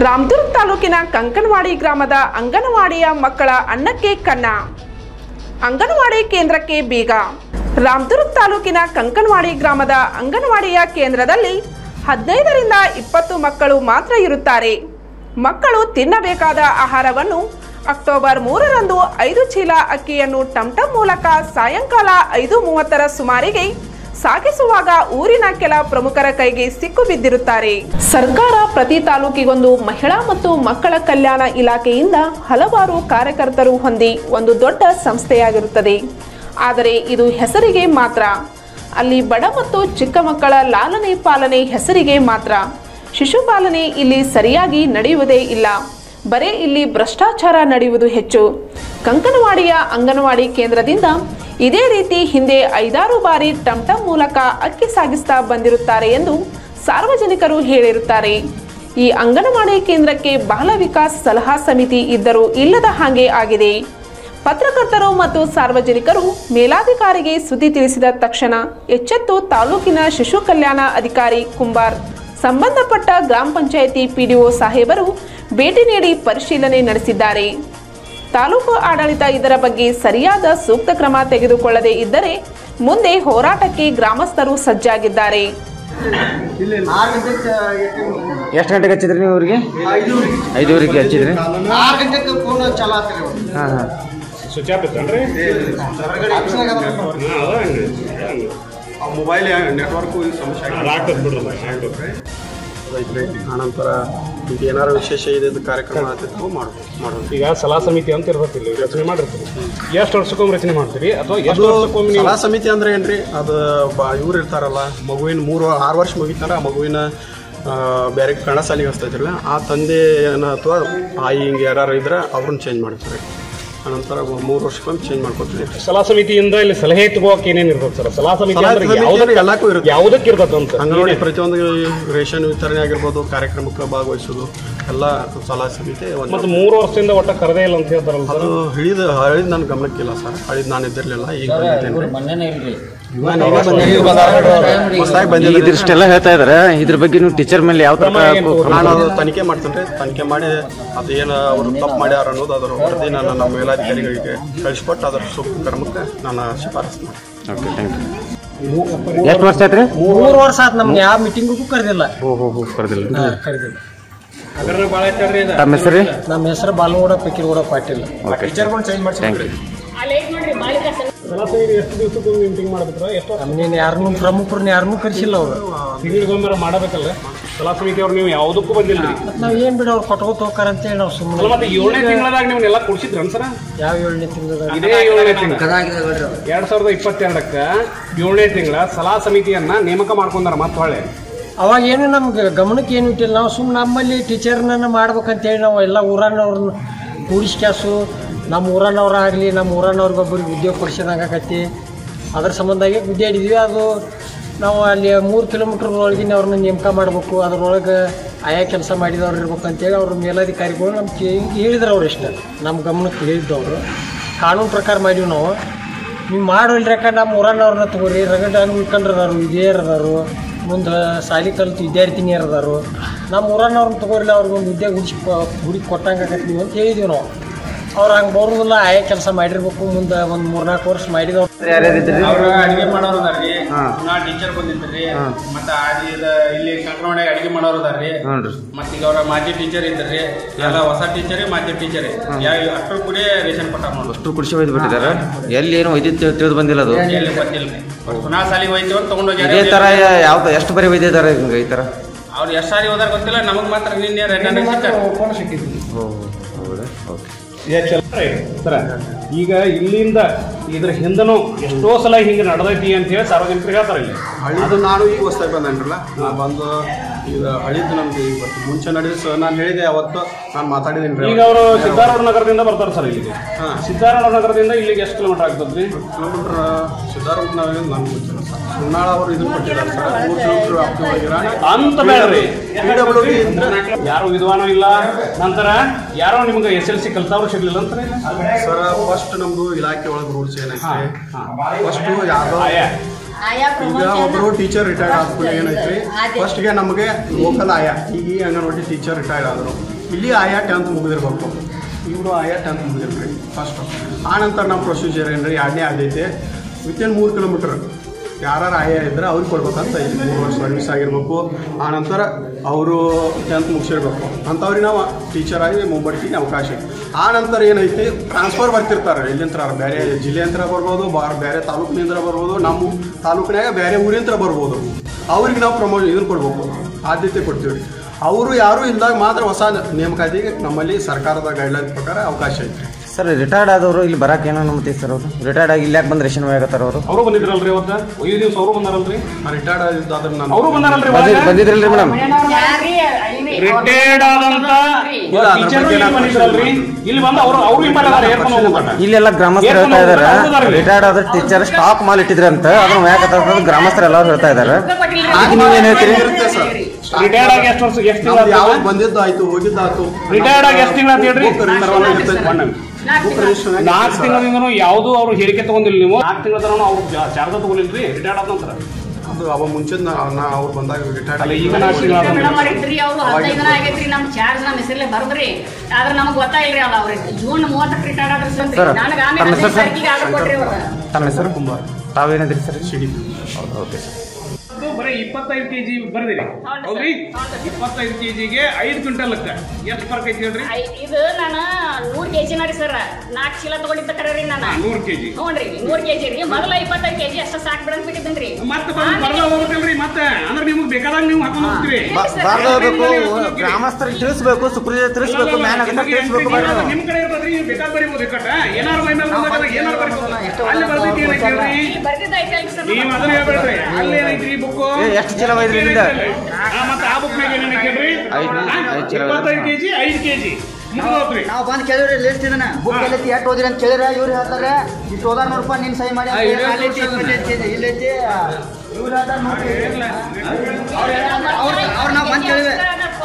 ರಾಮದುರ್ಗ್ ತಾಲೂಕಿನ ಕಂಕನವಾಡಿ ಗ್ರಾಮದ ಅಂಗನವಾಡಿಯ ಮಕ್ಕಳ ಅನ್ನಕ್ಕೆ ಕನ್ನ ಅಂಗನವಾಡಿ ಕೇಂದ್ರಕ್ಕೆ ಬೀಗ ರಾಮದುರ್ಗ್ ತಾಲೂಕಿನ ಕಂಕನವಾಡಿ ಗ್ರಾಮದ ಅಂಗನವಾಡಿಯ ಕೇಂದ್ರದಲ್ಲಿ ಹದಿನೈದರಿಂದ ಇಪ್ಪತ್ತು ಮಕ್ಕಳು ಮಾತ್ರ ಇರುತ್ತಾರೆ ಮಕ್ಕಳು ತಿನ್ನಬೇಕಾದ ಆಹಾರವನ್ನು ಅಕ್ಟೋಬರ್ ಮೂರರಂದು ಐದು ಚೀಲ ಅಕ್ಕಿಯನ್ನು ಟಮ್ಟಮ್ ಮೂಲಕ ಸಾಯಂಕಾಲ ಐದು ಮೂವತ್ತರ ಸುಮಾರಿಗೆ ಸಾಗಿಸುವಾಗ ಊರಿನ ಕೆಲ ಪ್ರಮುಖರ ಕೈಗೆ ಸಿಕ್ಕು ಬಿದ್ದಿರುತ್ತಾರೆ ಸರ್ಕಾರ ಪ್ರತಿ ತಾಲೂಕಿಗೊಂದು ಮಹಿಳಾ ಮತ್ತು ಮಕ್ಕಳ ಕಲ್ಯಾಣ ಇಲಾಖೆಯಿಂದ ಹಲವಾರು ಕಾರ್ಯಕರ್ತರು ಹೊಂದಿ ಒಂದು ದೊಡ್ಡ ಸಂಸ್ಥೆಯಾಗಿರುತ್ತದೆ ಆದರೆ ಇದು ಹೆಸರಿಗೆ ಮಾತ್ರ ಅಲ್ಲಿ ಬಡ ಮತ್ತು ಚಿಕ್ಕ ಮಕ್ಕಳ ಲಾಲನೆ ಪಾಲನೆ ಹೆಸರಿಗೆ ಮಾತ್ರ ಶಿಶುಪಾಲನೆ ಇಲ್ಲಿ ಸರಿಯಾಗಿ ನಡೆಯುವುದೇ ಇಲ್ಲ ಬರೇ ಇಲ್ಲಿ ಭ್ರಷ್ಟಾಚಾರ ನಡೆಯುವುದು ಹೆಚ್ಚು ಕಂಕನವಾಡಿಯ ಅಂಗನವಾಡಿ ಕೇಂದ್ರದಿಂದ ಇದೇ ರೀತಿ ಹಿಂದೆ ಐದಾರು ಬಾರಿ ಟಮ್ಟಮ್ ಮೂಲಕ ಅಕ್ಕಿ ಸಾಗಿಸ್ತಾ ಬಂದಿರುತ್ತಾರೆ ಎಂದು ಸಾರ್ವಜನಿಕರು ಹೇಳಿರುತ್ತಾರೆ ಈ ಅಂಗನವಾಡಿ ಕೇಂದ್ರಕ್ಕೆ ಬಾಲ ವಿಕಾಸ್ ಸಲಹಾ ಸಮಿತಿ ಇದ್ದರೂ ಇಲ್ಲದ ಹಾಗೆ ಆಗಿದೆ ಪತ್ರಕರ್ತರು ಮತ್ತು ಸಾರ್ವಜನಿಕರು ಮೇಲಾಧಿಕಾರಿಗೆ ಸುದ್ದಿ ತಿಳಿಸಿದ ತಕ್ಷಣ ಎಚ್ಚೆತ್ತು ತಾಲೂಕಿನ ಶಿಶು ಕಲ್ಯಾಣ ಅಧಿಕಾರಿ ಕುಂಬಾರ್ ಸಂಬಂಧಪಟ್ಟ ಗ್ರಾಮ ಪಂಚಾಯಿತಿ ಪಿಡಿಒ ಸಾಹೇಬರು ಭೇಟಿ ನೀಡಿ ಪರಿಶೀಲನೆ ನಡೆಸಿದ್ದಾರೆ ತಾಲೂಕು ಆಡಳಿತ ಇದರ ಬಗ್ಗೆ ಸರಿಯಾದ ಸೂಕ್ತ ಕ್ರಮ ತೆಗೆದುಕೊಳ್ಳದೇ ಇದ್ದರೆ ಮುಂದೆ ಹೋರಾಟಕ್ಕೆ ಗ್ರಾಮಸ್ಥರು ಸಜ್ಜಾಗಿದ್ದಾರೆ ಎಷ್ಟು ಗಂಟೆಗೆ ಹಚ್ಚಿದ್ರಿ ನೀವು ಅವ್ರಿಗೆ ಐದೂವರೆಗೆ ಹಚ್ಚಿದ್ರಿ ಆರು ಗಂಟೆಗೆ ಫೋನ್ ಚಾಲು ಆಗ್ತದೆ ಹಾಂ ಹಾಂ ಸ್ವಿಚ್ ಆಫ್ ಇತ್ತನ್ರಿ ಮೊಬೈಲ್ ನೆಟ್ವರ್ಕು ಸಮಸ್ಯೆ ಆಗ್ತದೆ ಬಿಡ್ರಲ್ಲ ಆಗ್ತದೆ ಐತ್ರಿ ಆನಂತರ ಈಗ ಏನಾರ ವಿಶೇಷ ಇದೆ ಇದು ಕಾರ್ಯಕ್ರಮ ಆಗ್ತಿತ್ತು ಮಾಡ್ಬೋದು ಮಾಡೋದು ಈಗ ಸಲಹಾ ಸಮಿತಿ ಅಂತ ಇರ್ತೈತಿ ಇಲ್ಲಿ ರಚನೆ ಮಾಡಿರ್ತೀರಿ ಎಷ್ಟು ವರ್ಷಕ್ಕೊಮ್ಮೆ ರಚನೆ ಮಾಡ್ತೀರಿ ಅಥವಾ ಎಷ್ಟು ಅದು ವರ್ಷಕ್ಕೊಮ್ಮೆ ನೀವು ಸಲಹಾ ಸಮಿತಿ ಅಂದ್ರೆ ಏನ್ರಿ ಅದು ಬ ಇವ್ರು ಇರ್ತಾರಲ್ಲ ಮಗುವಿನ ಮೂರು ಆರು ವರ್ಷ ಮುಗಿತಾರ ಆ ಮಗುವಿನ ಆ, ಬೇರೆ ಕನ್ನಡ ಶಾಲೆಗೆ ಹಚ್ತೈತಿರಲ್ಲ ಆ ತಂದೆ ಏನ ಅಥವಾ ತಾಯಿ ಹಿಂಗೆ ಯಾರು ಇದ್ರೆ ಅವ್ರನ್ನ ಚೇಂಜ್ ಮಾಡ್ತಾರೆ ಆನಂತರ ಮೂರು ವರ್ಷಕ್ಕೊಮ್ಮೆ ಚೇಂಜ್ ಮಾಡ್ಕೊತೀವಿ ಸಲಹಾ ಸಮಿತಿಯಿಂದ ಇಲ್ಲಿ ಸಲಹೆ ತಗೋಕೆ ಏನೇನು ಇರ್ತದೆ ಸರ್ ಸಲಹಾ ಸಮಿತಿ ಸಲಹಾ ಅಂದ್ರೆ ಸಮಿತಿ ಯಾವುದಕ್ಕೆ ಅಂದ್ರೆ ಎಲ್ಲಕ್ಕೂ ಇರುತ್ತೆ. ಯಾವುದಕ್ಕೆ ಇರ್ತದೆ ಅಂತ ಅಂಗನವಾಡಿ ಪ್ರತಿಯೊಂದು ರೇಷನ್ ವಿತರಣೆ ಆಗಿರ್ಬೋದು ಕಾರ್ಯಕ್ರಮಕ್ಕೆ ಭಾಗವಹಿಸೋದು ಎಲ್ಲ ಸಲಹಾ ಸಮಿತಿ ಒಂದು ಮತ್ತೆ ಮೂರು ವರ್ಷದಿಂದ ಒಟ್ಟ ಕರೆದೇ ಇಲ್ಲ ಅಂತ ಹೇಳ್ತಾರಲ್ಲ ಸರ್ ಅದು ಹಿಡಿದು ಹಳಿದ್ ನನ್ನ ಗಮನಕ್ಕಿಲ್ಲ ಸರ್ ಹಳಿದ್ ನಾನು ಇದ್ದಿರಲಿಲ್ಲ ಈಗ ಬಂದಿದ್ದೇನೆ ಹೊಸದಾಗಿ ಈಗ ಬಂದಿದ್ದೀನಿ ಇದಿಷ್ಟೆಲ್ಲ ಹೇಳ್ತಾ ಇದಾರೆ ಇದ್ರ ಬಗ್ಗೆ ನೀವು ಟೀಚರ್ ಮೇಲೆ ಯಾವ ತರ ನಾನು ಅದು ತನಿಖೆ ಮಾಡ್ತೇನೆ ತನಿಖೆ ಮಾಡಿ ಅದು ಏನು ಅವರು ತಪ್ಪು ಮಾಡ್ಯಾರ ಅನ್ನೋದು ಅದರ ವರದಿ ನಾನು ನಮ್ಮ ಮೇಲಾಧಿಕಾರಿಗಳಿಗೆ ಕಳಿಸ್ಕೊಟ್ಟು ಅದರ ಸೂಕ್ತ ಕ್ರಮಕ್ಕೆ ನಾನು ಶಿಫಾರಸು ಮಾಡ್ತೀನಿ ಓಕೆ ಥ್ಯಾಂಕ್ ಯು ಎಷ್ಟು ವರ್ಷ ಆಯ್ತು ರೀ ಮೂರು ವರ್ಷ ಆತ್ ನಮ್ಗೆ ಯಾವ ಮೀಟಿಂಗಿಗೂ ಕರೆದಿಲ್ಲ ಹೋ ಹೋ ಹೋ ಕರೆದಿಲ್ಲ ಕರೆದಿಲ್ಲ ತಮ್ಮ ಹೆಸರು ರೀ ನಮ್ಮ ಹೆಸರು Balagowda Pakkiragowda Patil okay thank you ಸಲಹಾ ಸಮಿತಿ ಎಷ್ಟು ದಿವಸಕ್ಕೊಮ್ಮೆ ಮೀಟಿಂಗ್ ಮಾಡ್ಬೇಕ್ರ ಎಷ್ಟು ನಮ್ಗೇನು ಯಾರನ್ನೂ ಪ್ರಮುಖರನ್ನ ಯಾರನ್ನೂ ಕರೆಸಿಲ್ಲ ಅವರು ತಿಂಗಳಿಗೊಮ್ಮೆ ಮಾಡಬೇಕಲ್ಲ ಸಲಹಾ ಸಮಿತಿ ಅವ್ರು ನೀವು ಯಾವುದಕ್ಕೂ ಬಂದಿಲ್ಲ ರೀ ಮತ್ತು ನಾವು ಏನು ಬಿಡಿ ಅವ್ರು ಕೊಟ್ಕೋತ ಹೋಗ್ತಾರ ಅಂತೇಳಿ ನಾವು ಅಲ್ಲ ಸುಮ್ಮನೆ ಮತ್ತೆ ಏಳನೇ ತಿಂಗಳದಾಗ ನೀವನ್ನೆಲ್ಲ ಕುಡಿಸಿದ್ರನ್ ಸರ ಯಾವ ಏಳನೇ ತಿಂಗಳದಾಗ ಇದೇ ಏಳನೇ ತಿಂಗಳ ಎರಡ್ ಸಾವಿರದ ಇಪ್ಪತ್ತೆರಡಕ್ಕ ಏಳನೇ ತಿಂಗಳ ಸಲಹಾ ಸಮಿತಿಯನ್ನ ನೇಮಕ ಮಾಡ್ಕೊಂಡಾರ ಮತ್ತೆ ಹೊಳ್ಳೆ ಅವಾಗ ಏನು ನಮ್ಗೆ ಗಮನಕ್ಕೆ ಏನು ಇಟ್ಟಿಲ್ಲ ನಾವು ಸುಮ್ಮನೆ ನಮ್ಮಲ್ಲಿ ಟೀಚರ್ನ ಮಾಡ್ಬೇಕಂತೇಳಿ ನಾವು ಎಲ್ಲ ಊರನ್ನವ್ರನ್ನ ಕೂಡಿಸ್ಕ್ಯಾಸು ನಮ್ಮ ಊರನ್ನವ್ರ ಆಗಲಿ ನಮ್ಮ ಊರನ್ನವ್ರಿಗೆ ಒಬ್ಬರಿಗೆ ಉದ್ಯೋಗ ಕೊಡಿಸಿದಂಗೆ ಆಕತಿ ಅದ್ರ ಸಂಬಂಧಾಗಿ ಗುದ್ದಾಡಿದ್ವಿ ಅದು ನಾವು ಅಲ್ಲಿ ಮೂರು ಕಿಲೋಮೀಟ್ರ್ ಒಳಗಿನ ಅವ್ರನ್ನ ನೇಮಕ ಮಾಡಬೇಕು ಅದ್ರೊಳಗೆ ಆಯಾ ಕೆಲಸ ಮಾಡಿದವ್ರು ಇರ್ಬೇಕು ಅಂತೇಳಿ ಅವ್ರ ಮೇಲಧಿಕಾರಿಗಳು ನಮ್ಮ ಹೇಳಿದ್ರು ಅವ್ರು ಇಷ್ಟ ನಮ್ಮ ಗಮನಕ್ಕೆ ಹೇಳಿದ್ದು ಅವರು ಕಾನೂನು ಪ್ರಕಾರ ಮಾಡೀವಿ ನಾವು ನೀವು ಮಾಡೋಲ್ರಕ್ಕ ನಮ್ಮ ಊರನ್ನವ್ರನ್ನ ತಗೋರಿ ರಗಡ ಉಳ್ಕೊಂಡ್ರದಾರು ವಿದ್ಯಾರದಾರು ಮುಂದೆ ಸಾಲಿ ಕಲಿತು ವಿದ್ಯಾರ್ಥಿನಿಯರು ಅದಾರು ನಮ್ಮ ಊರನ್ನವ್ರನ್ನ ತಗೋರಿಲ್ಲ ಅವ್ರಿಗೆ ಒಂದು ಉದ್ಯೋಗ ಹುಡಿಸಿ ಹುಡುಕಿ ಕೊಟ್ಟಂಗೆ ಆಕತಿ ನೀವು ಅಂತ ಹೇಳಿದೀವಿ ನಾವು ಅವ್ರು ಹಂಗೆ ಬರೋದಿಲ್ಲ ಆಯಾ ಕೆಲಸ ಮಾಡಿರ್ಬೇಕು ಮುಂದೆ ಒಂದು ಮೂರ್ನಾಲ್ಕು ವರ್ಷ ಮಾಡಿದವ್ರು ಅವ್ರ ಅಡಿಗೆ ಮಾಡೋರು ಅದಾರ್ರಿ ನಾ ಟೀಚರ್ ಬಂದಿದ್ರಿ ಮತ್ತ ಆದಿ ಇದ ಇಲ್ಲಿ ಕಂಕನವಾಡ್ಯಾಗ ಅಡಿಗೆ ಮಾಡೋರು ಅದಾರ್ರಿ ಹ್ಞೂ ರೀ ಮತ್ತ ಈಗ ಅವ್ರ ಮಾಜಿ ಟೀಚರ್ ಇದ್ರಿ ಎಲ್ಲ ಹೊಸ ಟೀಚರೇ ಮಾಜಿ ಟೀಚರೇ ಯಾವ ಅಷ್ಟ್ರು ಕೂಡ ರೇಷನ್ ಕೊಟ್ಟಾರ ನೋಡ್ರಿ ಅಷ್ಟು ಕುಡಿಸಿ ಒಯ್ದು ಬಿಟ್ಟಿದ್ದಾರೆ ಎಲ್ಲಿ ಏನು ಒಯ್ದಿತ್ತು ತಿಳಿದು ಬಂದಿಲ್ಲ ಅದು ಎಲ್ಲಿ ಗೊತ್ತಿಲ್ರಿ ಪುನಃ ಸಾಲಿಗೆ ಹೋಯ್ತೀವಿ ಅಂತ ತಗೊಂಡೋಗ್ಯಾರ ಇದೇ ತರ ಯಾವ್ದು ಎಷ್ಟು ಬರೀ ಒಯ್ದಿದ್ದಾರೆ ಹಿಂಗೆ ಈ ಥರ ಅವ್ರು ಎಷ್ಟು ಸಾರಿ ಹೋದಾರ ಗೊತ್ತಿಲ್ಲ ನಮಗ್ ಮಾತ್ರ ನಿನ್ನೆ ರೆಡ್ ಸಿಕ್ಕಾರ ಓ ಹೌದಾ ಓಕೆ ಸರ ಈಗ ಇಲ್ಲಿಂದ ಇದ್ರ ಹಿಂದನೂ ಎಷ್ಟೋ ಸಲ ಹಿಂಗೆ ನಡೆದೈತಿ ಅಂತ ಹೇಳಿ ಸಾರ್ವಜನಿಕರು ಹೇಳ್ತಾರೆ ಇಲ್ಲಿ ಹಳಿದು ನಾನು ಈಗ ಹೊಸ್ದಾಗಿ ಬಂದೇನ್ರಲ್ಲ ನಾ ಬಂದು ಈಗ ಹಳಿದು ನಮ್ಗೆ ಈಗ ಗೊತ್ತು. ಮುಂಚೆ ನಡೆದ ಸ ನಾನು ಹೇಳಿದೆ ಅವತ್ತು ನಾನು ಮಾತಾಡಿದ್ದೀನಿ ರೀ ಈಗ ಅವರು ಸಿದ್ದಾರೂಢ ನಗರದಿಂದ ಬರ್ತಾರೆ ಸರ್ ಇಲ್ಲಿಗೆ ಹಾ. ಸಿದ್ದಾರೂಢ ನಗರದಿಂದ ಇಲ್ಲಿಗೆ ಎಷ್ಟು ಕಿಲೋಮೀಟರ್ ಆಗ್ತದ್ರಿ ಕಿಲೋಮೀಟ್ರ್ ಸಿದ್ಧಾರೂಢ ನಾವೇನು ನನಗೆ ಗೊತ್ತಿಲ್ಲ ಸರ್ ಸುನ್ನಾಳ ಅವರು ಇದನ್ನ ಕೊಟ್ಟಿದ್ದಾರೆ ಸರ್ ಮೂರು ಕಿಲೋಮೀಟ್ರ್ ವ್ಯಾಪ್ತಿ ಒಳಗಿರೋ ಅಂತ ಬೇಡ್ರಿ ಪಿ ಡಬ್ಲ್ಯೂ ಡಿ ಇದ್ರೆ ಯಾರು ವಿದ್ವಾನೂ ಇಲ್ಲ ನಂತರ ಯಾರೋ ನಿಮ್ಗೆ ಎಸ್ ಎಲ್ ಸಿ ಕಲ್ತವ್ರು ಸಿಗ್ಲಿಲ್ಲ ಅಂತಾರೆ ಸರ್ ಫಸ್ಟ್ ನಮ್ದು ಇಲಾಖೆ ಒಳಗೆ ರೂಲ್ಸ್ ಏನೈತೆ ಫಸ್ಟ್ ಯಾವ್ದೋ ಆಯಾ ಈಗ ಒಬ್ಬರು ಟೀಚರ್ ರಿಟೈರ್ಡ್ ಆದ್ಮೇಲೆ ಏನೈತ್ರಿ ಫಸ್ಟ್ಗೆ ನಮಗೆ ಲೋಕಲ್ ಆಯಾ ಈಗ ಈ ಅಂಗನವಾಡಿ ಟೀಚರ್ ರಿಟೈರ್ಡ್ ಆದರು ಇಲ್ಲಿ ಆಯಾ ಟೆಂತ್ ಮುಗಿದಿರ್ಬೇಕು ಇವರು ಆಯಾ ಟೆಂತ್ ಮುಗಿದಿರ್ರಿ ಫಸ್ಟ್ ಆ ನಂತರ ನಮ್ಮ ಪ್ರೊಸೀಜರ್ ಏನ್ರಿ ಎರಡನೇ ಆಗೈತೆ ವಿತಿನ್ ಮೂರು ಕಿಲೋಮೀಟರ್ ಯಾರು ಆಯಾ ಇದ್ರೆ ಅವ್ರಿಗೆ ಕೊಡ್ಬೇಕಂತ ಐತಿ ಮೂರು ವರ್ಷ ಸರ್ವಿಸ್ ಆಗಿರ್ಬೇಕು ಆ ನಂತರ ಅವರು ಟೆಂತ್ ಮುಗಿಸಿರ್ಬೇಕು ಅಂಥವ್ರಿಗೆ ನಾವು ಟೀಚರ್ ಆಗಿ ಮುಂಬಡ್ತೀನಿ ಅವಕಾಶ ಐತಿ ಆ ನಂತರ ಏನೈತಿ ಟ್ರಾನ್ಸ್ಫರ್ ಬರ್ತಿರ್ತಾರೆ ಎಲ್ಲಿಂತ್ರ ಬೇರೆ ಜಿಲ್ಲೆಯಂತ್ರ ಬರ್ಬೋದು ಬಾರ್ ಬೇರೆ ತಾಲೂಕಿನಿಂದ ಬರ್ಬೋದು ನಮ್ಮ ತಾಲೂಕಿನಾಗ ಬೇರೆ ಊರಿಂತ್ರ ಬರ್ಬೋದು ಅವ್ರಿಗೆ ನಾವು ಪ್ರಮೋಷನ್ ಇದನ್ನು ಕೊಡ್ಬೇಕು ಆದ್ಯತೆ ಕೊಡ್ತೀವಿ ಅವರು ಯಾರು ಇಲ್ದಾಗ ಮಾತ್ರ ಹೊಸ ನೇಮಕಾತಿಗೆ ನಮ್ಮಲ್ಲಿ ಸರ್ಕಾರದ ಗೈಡ್ಲೈನ್ ಪ್ರಕಾರ ಅವಕಾಶ ಐತಿ ಸರ್ ರಿಟೈರ್ಡ್ ಆದವರು ಇಲ್ಲಿ ಬರಕ್ಕೆ ಏನೋ ಅನುಮತಿ ಸರ್ ಅವರು ರಿಟೈರ್ಡ್ ಆಗಿ ಇಲ್ಲಿ ಯಾಕೆ ಬಂದು ರೇಷನ್ ಆಗತ್ತಾರ ಅವರು ಅವರು ಬಂದಿದ್ರಲ್ರಿ ಅವತ್ತ ಐದು ದಿವಸ ಅವರು ಬಂದಾರಲ್ರಿ ರಿಟೈರ್ಡ್ ಆಗಿದ್ದಾದ್ರೆ ನಾನು ಅವರು ಬಂದಾರಲ್ರಿ ಬಂದಿ- ಬಂದಿದ್ರಲ್ರಿ ಮೇಡಮ್ ರಿಟೈರ್ಡ್ ಆದಂತ ಇಲ್ಲ, ಅದ್ರ ಟೀಚರ್ ಬಗ್ಗೆ ನಾನು ಬಂದಿದ್ರಲ್ರಿ ಇಲ್ಲಿ ಬಂದು ಅವರು ಅವ್ರು ಹಿಂಬಾಲ ಏರ್ಕೊಂಡು ಹೋಗ್ಬೇಕಂತ ಇಲ್ಲೆಲ್ಲ ಗ್ರಾಮಸ್ಥರು ಹೇಳ್ತಾ ಇದಾರೆ ರಿಟೈರ್ಡ್ ಆದ ಟೀಚರ್ ಸ್ಟಾಕ್ ಮಾಲ್ ಇಟ್ಟಿದ್ರೆ ಅಂತ ಅದನ್ನ ಯಾಕತ್ತ ಗ್ರಾಮಸ್ಥರು ಎಲ್ಲರೂ ಹೇಳ್ತಾ ಇದ್ದಾರೆ ಅದಕ್ಕೆ ನೀವೇನ್ ಹೇಳ್ತೀರಿ ಇರುತ್ತೆ ಸರ್ ರಿಟೈರ್ಡ್ ಆಗಿ ಎಷ್ಟು ವರ್ಷ ಎಷ್ಟು ನಮ್ದು ಯಾವಾಗ ತಿಂಗಳು ಬಂದಿದ್ದಾಯ್ತು ಹೋಗಿದ್ದಾಯ್ತು ರಿಟೈರ್ಡ್ ಆಗಿ ಎಷ್ಟು ತಿಂಗಳು ಅಂತ ಹೇಳ್ರಿ ಬುಕ್ ರಿಜಿಸ್ಟರ್ ಇರ್ತೈತೆ. ಬುಕ್ ರಿಜಿಸ್ಟರ್ ಆಗಿ ನಾಲ್ಕು ತಿಂಗಳಿಂದನೂ ಯಾವುದು ಅವ್ರು ಹೇಳಿಕೆ ತಗೊಂಡಿಲ್ಲ ನೀವು ನಾಲ್ಕು ತಿಂಗಳ ತನಕ ಅವ್ರು ಚಾರ್ಜ್ ತಗೊಂಡಿಲ್ರಿ ರಿಟೈರ್ಡ್ ಆದ ನಂತರ ಅದು ಅವ ಮುಂಚೆ ನಾ ಅವ್ರು ಬಂದಾಗ ರಿಟೈರ್ಡ್ ಅಲ್ಲ ಈಗ ನಾಲ್ಕು ತಿಂಗಳು ಆದ ನಂತರ. ಮಾಡಿದ್ರಿ ಅವ್ರು ಹದಿನೈದು ದಿನ ಆಗೈತ್ರಿ ನಮ್ ಚಾರ್ಜ್ ನಮ್ಮ ಹೆಸರಲ್ಲೇ ಬರ್ದ್ರಿ ಆದ್ರೆ ನಮಗ್ ಗೊತ್ತಾಗಿಲ್ರಿ ಅಲ್ಲ ಅವ್ರಿಗೆ ಜೂನ್ ಮೂವತ್ತಕ್ಕೆ ರಿಟೈರ್ಡ್ ಆದ್ರ ಸಂತ್ರಿ ಸರ್, ನನಗೆ ಆಮೇಲೆ ತಮ್ಮ ಹೆಸರು ಹದಿನೈದು ತಾರೀಕಿಗೆ ಆರ್ಡರ್ ಕೊಟ್ರಿ ಅವ್ರ ತಮ್ಮ ಹೆಸರು ಕುಂಬಾರ್ ತಾವೇನಿದ್ರಿ ಸರ್ ಸಿಡಿ ಓಕೆ ಅದು ಬರೀ ಇಪ್ಪತ್ತೈದು ಕೆಜಿ ಬರ್ದಿರಿ ಹೌದ್ರಿ ಇಪ್ಪತ್ತೈದು ಕೆಜಿಗೆ ಐದು ಕ್ವಿಂಟಲ್ಕ್ಕ ಎಷ್ಟು ಫರ್ಕ್ ಐತಿ ಹೇಳ್ರಿ ಐ- ಇದು ನಾನು ನೂರ್ ಕೆಜಿ ರೀ ಸರ್ ನಾಲ್ಕು ಚೀಲ ತಗೊಂಡಿದ್ದ ಕರೆ ರೀ ನಾನು ನೂರು ಕೆಜಿ ಹ್ಞೂನ್ರಿ ನೂರ್ ಕೆಜಿ ರೀ ಮೊದಲ ಇಪ್ಪತ್ತೈದು ಕೆಜಿ ಅಷ್ಟ ಸಾಕ್ ಬಿಡಂಗ್ ಬಿಟ್ಟಿದ್ದೇನ್ರಿ ಮತ್ತೆ ಬಂದು ಬರ್ದ ಹೋಗ್ಬೇಕಲ್ರಿ ಮತ್ತೆ ಅಂದ್ರೆ ನಿಮ್ಗೆ ಬೇಕಾದಾಗ ನೀವು ಹಾಕೊಂಡು ಹೋಗ್ತೀರಿ ಬಾರ್ದು ಹೋಗ್ಬೇಕು ಗ್ರಾಮಸ್ಥರಿಗೆ ತಿಳಿಸ್ಬೇಕು ಸುಪ್ರೀಂ ತಿಳಿಸ್ಬೇಕು ಮ್ಯಾನ್ ಆಗತ್ತ ತಿಳಿಸ್ಬೇಕು ಬೇಡ ನಿಮ್ ಕಡೆ ಇರ್ತದ್ರಿ ನೀವು ಬೇಕಾದ ಬರೀಬೋದು ಕಟ್ಟ ಏನಾರು ಮೈ ಮೇಲೆ ಬಂದಾಗ ಏನಾರು ಬರೀಬೋದು ಅಲ್ಲಿ ಬರ್ದೈತಿ ಏನೈತಿ ಹೇಳ್ರಿ ಬರ್ದಿದ್ದ ಐತಲ್ರಿ ಸರ್ ನೀವು ಅದನ್ನ ಹೇಳ್ಬೇಡ್ರಿ ಅಲ್ಲಿ ಏನೈತ್ರಿ ಬುಕ್ ಏ, ಎಷ್ಟು ಚೀಲ ಒಯ್ದ್ರಿ ಇಲ್ಲಿಂದ? ಮತ್ತೆ ಆ ಬುಕ್ ಮ್ಯಾಗ ಏನೇನೈತಿ ಹೇಳ್ರಿ ಐದು- ಐದು ಚೀಲ ಇಪ್ಪತ್ತೈದು ಕೆಜಿ ಐದು ಕೆಜಿ ಮುಗಿದೋತ್ರಿ ನಾವು ಬಂದು ಕೇಳಿವ್ರಿ ಲಿಸ್ಟ್ ಇದನ್ನ ಬುಕ್ ಎಲ್ಲೈತಿ ಎಷ್ಟು ಓದಿರಿ ಅಂತ ಕೇಳಿರ ಇವ್ರು ಹೇಳ್ತಾರೆ ಇಷ್ಟು ಓದಾರ ನೋಡಪ್ಪ ನಿನ್ ಸಹಿ ಮಾಡಿ ಅಂತ ಹೇಳಿ ಅಲ್ಲೈತಿ, ಇಲ್ಲೈತಿ, ಇಲ್ಲೈತಿ ಇವ್ರು ಹೇಳ್ತಾರೆ ನೋಡ್ರಿ ಅವ್ರು ನಾವು ಬಂದು ಕೇಳಿವೆ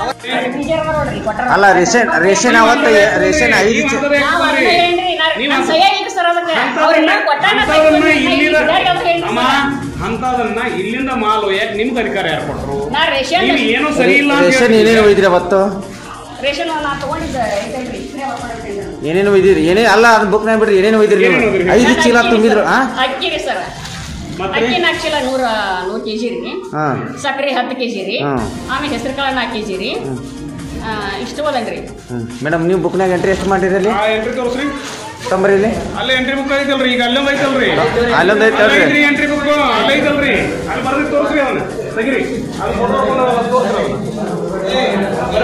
ಅಲ್ಲ ರೇಷನ್ ರೇಷನ್ ಅವತ್ತು ರೇಷನ್ ಐದು ಚೀಲ ನಾವ್ ಅದನ್ನ ಹೇಳ್ರಿ, ನಾ- ನೀವು ನನ್ ಸಹಿ ಐತ್ರಿ ಸರ್ ಅದಕ್ಕೆ. ಅವ್ರೆಲ್ಲ ಕೊಟ್ಟಾಗ ನಾ ಅಂತದನ್ನ ತೆಗ್ದು ಇಲ್ಲಿಂದ ಇದ್ದಾಗ ಅವ್ರು ಹೇಳ್ರಿ ಅಮ್ಮ ಸರ್. ಅಂತದನ್ನ ಇಲ್ಲಿಂದ ಮಾಲ್ ಒಯ್ಯಕ್ ನಿಮ್ಗೆ ಅಧಿಕಾರ ಯಾರು ಕೊಟ್ರು ನಾ ರೇಷನ್ ನೀವು ಏನೋ ಸರಿ ಇಲ್ಲ ಅಂತ ರೇಷನ್ ಹೇಳ್ತೀರಿ. ಏನೇನು ಒಯ್ದ್ರಿ ಅವತ್ತು ರೇಷನ್ ನಾ ತಗೊಂಡಿದ್ದೆ ಐತಲ್ರಿ ಇಸ್ತ್ರಿ ಮಾಡ್ಕೊಂಡಿದ್ದೆ. ಏನೇನು ಒಯ್ದಿರಿ ಏನೇ ಅಲ್ಲ ಅದನ್ನ ಬುಕ್ ಬಿಡ್ರಿ ಏನೇನು ಒಯ್ದಿರಿ ನೀವು ಏನೇನು ಒಯ್ದಿರಿ? ಐದು ಚೀಲ ತುಂಬಿದ್ರು ಆ ಅಕ್ಕಿ ರೀ ಸರ್ ಮತ್ತೆ ಅಕ್ಕಿ ನಾಲ್ಕು ಚೀಲ ನೂರ ನೂರು ಕೆಜಿ ರೀ ಹಾ ಸಕ್ಕರೆ ಹತ್ತು ಕೆಜಿ ರೀ ಹ್ಮ್. ಆಮೇಲೆ ಹೆಸರು ಕಾಳು ನಾಲ್ಕು ಕೆಜಿ ರೀ ಆ, ಇಷ್ಟು ಹೋದನ್ರಿ ಮೇಡಮ್ ನೀವು ಬುಕ್ನಾಗ ಎಂಟ್ರಿ ಎಷ್ಟು ಮಾಡಿರಿ ಅಲ್ಲಿ ಆ ಎಂಟ್ರಿ ತೋರಿಸ್ರಿ ತಂಬರಿ ಇಲ್ಲಿ ಅಲ್ಲೇ ಎಂಟ್ರಿ ಬುಕ್ ಐತಲ್ರಿ ಈಗ ಅಲ್ಲೊಂದ್ ಐತಲ್ರಿ ಅಲ್ಲೊಂದ್ ಐತೆ ಅಲ್ರಿ? ಅಲ್ಲೈತ್ರಿ ಎಂಟ್ರಿ ಬುಕ್ ಅಲ್ಲೇ ಐತಲ್ರಿ ಅಲ್ಲಿ ಬರ್ದಿ ತೋರಿಸ್ರಿ ಅವನ್ನ ತೆಗಿರಿ ಅಲ್ಲಿ photo ತಗೊಂಡು ಅಲ್ಲಿ ತೋರ್ಸ್ರಿ ಅವ್ನ.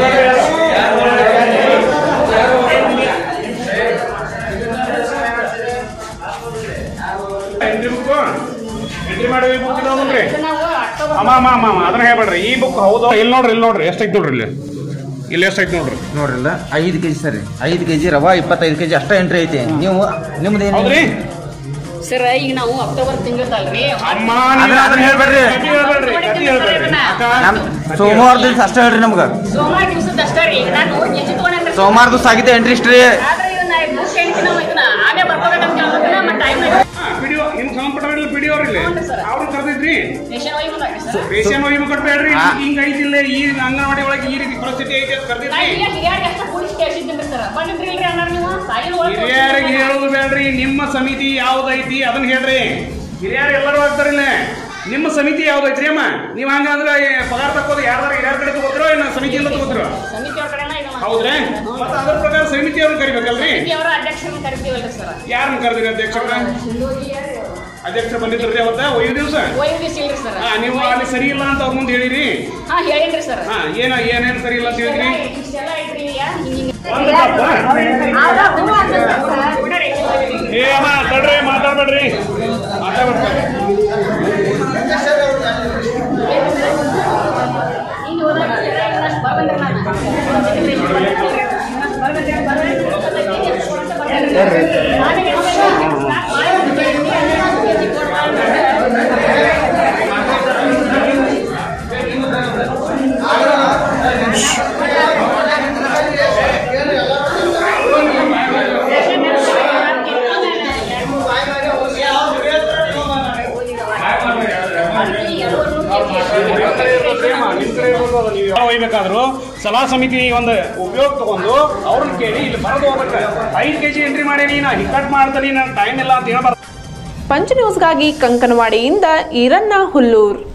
ಎಂಟ್ರಿ ಬುಕ್ ಎಂಟ್ರಿ ಮಾಡಿ ಬುಕ್ ಇದಾವಲ್ರಿ ನಾವು ಅಕ್ಟೋಬರ್ ಅಮ್ಮ ಅಮ್ಮ ಅಮ್ಮ ಅಮ್ಮ ಅದನ್ನ ಹೇಳ್ಬೇಡ್ರಿ ಈ ಬುಕ್ ಹೌದು ಇಲ್ಲಿ ನೋಡ್ರಿ ಇಲ್ಲಿ ನೋಡ್ರಿ ಎಷ್ಟೈತಿ ನೋಡ್ರಿ ಇಲ್ಲಿ ಇಲ್ಲಿ ಎಷ್ಟೈತಿ ನೋಡ್ರಿ ನೋಡ್ರಲ್ಲ ಐದು ಕೆಜಿ ಸರಿ ಐದು ಕೆಜಿ ರವಾ ಇಪ್ಪತ್ತೈದು ಕೆಜಿ ಅಷ್ಟೇ ಎಂಟ್ರಿ ಐತಿ ನೀವು ನಿಮ್ದು ಏನು ಹೌದ್ರಿ ಸರ್ ಈಗ ನಾವು ಅಕ್ಟೋಬರ್ ತಿಂಗಳದಲ್ರಿ ಅಮ್ಮ ಅದನ್ನ- ಅದನ್ನ ಹೇಳ್ಬೇಡ್ರಿ. ಕತಿ ಹೇಳ್ಬೇಡ್ರಿ ಕತಿ ಹೇಳ್ಬೇಡ್ರಿ ಅಕ್ಕ ನಮ್ ಸೋಮವಾರ ದಿವಸ ಅಷ್ಟೇ ಹೇಳ್ರಿ ನಮ್ಗೆ ಸೋಮವಾರ ದಿವಸದ ಅಷ್ಟೇ ರೀ ನಾನು ನೂರು ಕೆಜಿ ತಗೊಂಡ್ರಿ ಸೋಮವಾರ ದಿವಸ ಆಗಿದ್ದೆ ಎಂಟ್ರಿ ಇಷ್ಟ್ರಿ ಆದ್ರೆ ಇದನ್ನ ಮೂರು ಕೆಜಿ ನಾವು ಇದನ್ನ ಆಮೇಲೆ ಬರ್ಕೋಬೇಕಂತ ಕೇಳೋದನ್ನ ಮತ್ತೆ ಟೈಮ್ ಪಿಡಿಒ ನಿಮ್ ಸಂಬಂಧಪಟ್ಟ ಪಿಡಿಒ ಅವ್ರಿಲ್ಲ ಹ್ಞೂ ಸರ್. ಅವ್ರು ಕರೆದಿದ್ರಿ ರೇಷನ್ ಒಯ್ದು ಬಂದಾಗ್ರಿ ಸರ್ ರೇಷನ್ ಒಯ್ದು ಕೊಟ್ಬೇಡ್ರಿ ಆ. ಹಿಂಗ ಐತಿಲ್ಲ ಈ ಅಂಗನವಾಡಿ ಒಳಗೆ ಈ ರೀತಿ ಪರಿಸ್ಥಿತಿ ಐತಿ ಅಂತ ನಾ ಕರೆದಿದ್ರಿ ಈಗ ಹಿರಿಯರಿಗೆ ಅಷ್ಟ ಕೂಡಿಸಿ ಕೇಳಿಸಿದ್ದೀನಿ ಸರ್ ಬಂದಿದ್ರಿ ಇಲ್ರಿ ಅಣ್ಣ ನೀವು ಸಾಯಿಲ್ ಒಳಗೆ ಹಿರಿಯರಿಗೆ ಹೇಳೋದು ಬೇಡ್ರಿ ನಿಮ್ಮ ಸಮಿತಿ ಯಾವ್ದೈತಿ ಅದನ್ನ ಹೇಳ್ರಿ ಹಿರಿಯರು ಎಲ್ಲರೂ ಆಗ್ತಾರಿಲ್ಲ ನಿಮ್ಮ ಸಮಿತಿ ಯಾವ್ದೈತ್ರಿ ಅಮ್ಮ ನೀವ್ ಹಂಗಂದ್ರೆ ಏ, ಪಗಾರ ತಕ್ಕೋದು ಯಾರ್ದಾರ ಹಿರಿಯರ ಕಡೆ ತಗೋತಿರೋ ಇನ್ನು ಸಮಿತಿಯಿಂದ ತಗೋತಿರೋ ಸಮಿತಿ ಅವ್ರ ಕಡೆನ ಇದು ಮಾಡ್ತೀವಿ. ಹೌದ್ರಿ ಮತ್ತೆ ಅದ್ರ ಪ್ರಕಾರ ಸಮಿತಿ ಅವ್ರನ್ನ ಕರಿಬೇಕಲ್ರಿ ಸಮಿತಿ ಅವರ ಅಧ್ಯಕ್ಷರನ್ನ ಕರಿತೀವಲ್ರಿ ಸರ್ ಯಾರನ್ನ ಕರೆದಿರಿ ಅಧ್ಯಕ್ಷರ ಅಧ್ಯಕ್ಷ ಬಂದಿದ್ರಿ ಅವತ್ತ ಒಯ್ಯು ದಿವಸ ಒಯ್ದು ದಿವಸ ಇಲ್ರಿ ಸರ್ ಹಾ ನೀವು ಅಲ್ಲಿ ಸರಿ ಇಲ್ಲ ಅಂತ ಅವ್ರ ಮುಂದೆ ಹೇಳಿರಿ ಹಾ ಹೇಳಿನ್ರಿ ಸರ್ ಹಾ ಏನ ಏನೇನ್ ಸರಿ ಇಲ್ಲ ಅಂತ ಹೇಳಿದ್ರಿ ಇಷ್ಟೆಲ್ಲ ಐತ್ರಿ ಯಾ ಹಿಂಗಿಂಗ್ ಒಂದು ಕಪ್ಪ? ಏ ಅಮ್ಮ ತಡ್ರಿ ಮಾತಾಡ್ಬೇಡ್ರಿ ಮಾತಾಡ್ಬೇಡ್ರಿ ನಿಮ್ ಕಡೆ ಇರ್ಬೇಕು ಅದು, ನೀವು ನೀವು ಒಯ್ಬೇಕಾದ್ರು ಸಲಹಾ ಸಮಿತಿ ಒಂದು ಉಪಯೋಗ ತಗೊಂಡು ಅವ್ರನ್ನ ಕೇಳಿ ಇಲ್ಲಿ ಬರೆದು ಹೋಗ್ಬೇಕು ಐದು ಕೆಜಿ ಎಂಟ್ರಿ ಮಾಡೀನಿ ನಾ ಹಿಕ್ಕಟ್ ಮಾಡ್ತೀನಿ ನನ್ನ ಟೈಮ್ ಇಲ್ಲ ಅಂತ ಹೇಳ್ಬಾರ್ದು ಪಂಚ್ ನ್ಯೂಸ್ಗಾಗಿ ಕಂಕನವಾಡಿಯಿಂದ ಈರಣ್ಣ ಹುಲ್ಲೂರ್